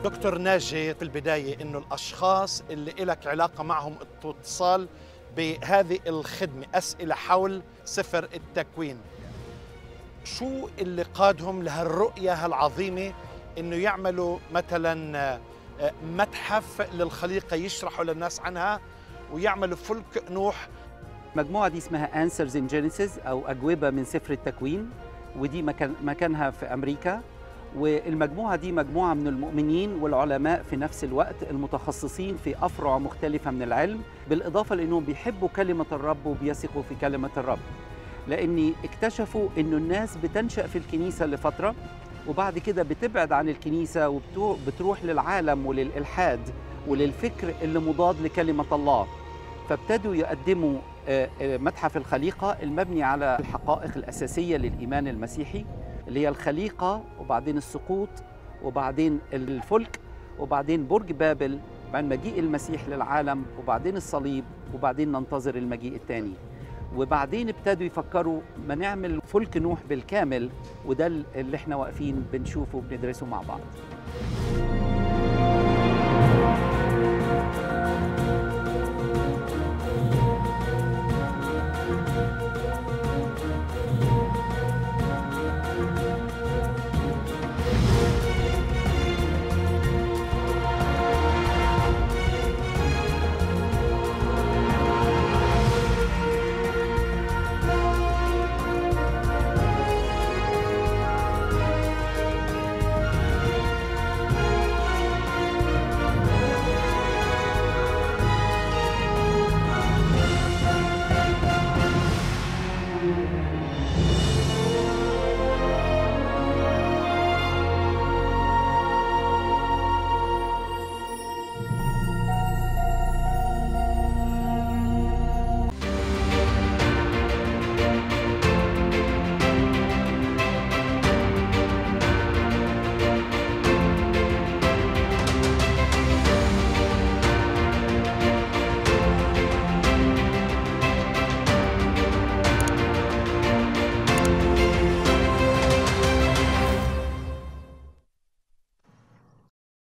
دكتور ناجي في البداية إنه الأشخاص اللي إلك علاقة معهم اتصال بهذه الخدمة أسئلة حول سفر التكوين شو اللي قادهم لهالرؤية هالعظيمة إنه يعملوا مثلا آه، متحف للخليقة يشرحوا للناس عنها ويعملوا فلك نوح المجموعة دي اسمها Answers in Genesis أو أجوبة من سفر التكوين ودي مكان مكانها في أمريكا والمجموعة دي مجموعة من المؤمنين والعلماء في نفس الوقت المتخصصين في أفرع مختلفة من العلم بالإضافة لأنهم بيحبوا كلمة الرب وبيثقوا في كلمة الرب لأني اكتشفوا أنه الناس بتنشأ في الكنيسة لفترة وبعد كده بتبعد عن الكنيسة وبتروح للعالم وللإلحاد وللفكر اللي مضاد لكلمة الله فابتدوا يقدموا آه، آه، متحف الخليقة المبني على الحقائق الأساسية للإيمان المسيحي اللي هي الخليقة وبعدين السقوط وبعدين الفلك وبعدين برج بابل بعد مجيء المسيح للعالم وبعدين الصليب وبعدين ننتظر المجيء الثاني وبعدين ابتدوا يفكروا ما نعمل فلك نوح بالكامل وده اللي احنا واقفين بنشوفه وبندرسه مع بعض